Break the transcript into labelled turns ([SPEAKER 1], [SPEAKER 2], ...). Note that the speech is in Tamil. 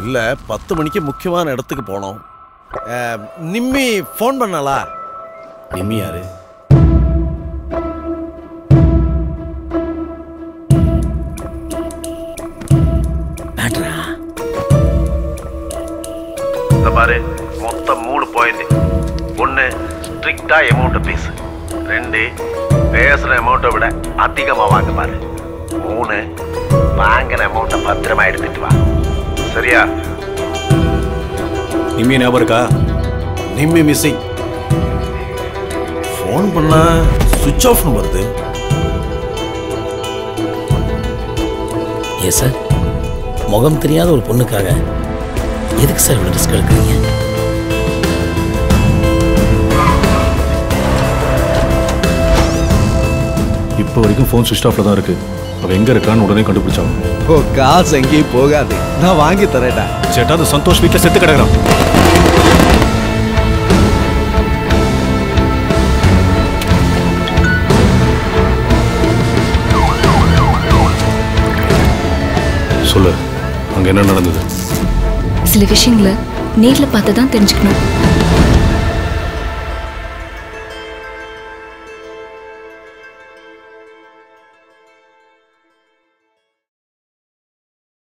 [SPEAKER 1] இல்லை பத்து மணிக்கு முக்கியமான இடத்துக்கு போனோம் அஹ், நிம்மி ஃபோன் பண்ணாளா
[SPEAKER 2] நிம்மி யாரு
[SPEAKER 3] மேட்ரா
[SPEAKER 1] இந்த பாரு மொத்தம் மூணு பாயிண்ட் ஒன்று ஸ்ட்ரிக்டாக அமௌண்ட்டை பேசு ரெண்டு பேசுகிற அமௌண்ட்டை விட அதிகமாக வாங்க பாரு மூணு வாங்கின அமௌண்ட்டை பத்திரமா எடுத்துட்டு வா சரியா
[SPEAKER 2] நிம்மி ஞாபகம் இருக்கா
[SPEAKER 1] நிம்மி மிஸ்ஸிங் ஃபோன் பண்ணா சுவிட்ச் ஆஃப்னு வருது
[SPEAKER 3] ஏ சார் முகம் தெரியாத ஒரு பொண்ணுக்காக எதுக்கு சார் இவ்வளோ ரிஸ்க் எடுக்கிறீங்க
[SPEAKER 4] இப்போ வரைக்கும் ஃபோன் சுவிச் ஆஃப்ல தான் இருக்கு அவ எங்க இருக்கான்னு உடனே கண்டுபிடிச்சாங்க
[SPEAKER 5] ஓ காசு எங்கேயும் போகாது நான் வாங்கி தரேன்டா
[SPEAKER 4] சேட்டா அந்த சந்தோஷ் வீட்டில் செத்து கிடக்குறான் சொல்லு அங்க என்ன நடந்தது
[SPEAKER 6] சில விஷயங்களை நேர்ல பார்த்து தான் தெரிஞ்சுக்கணும்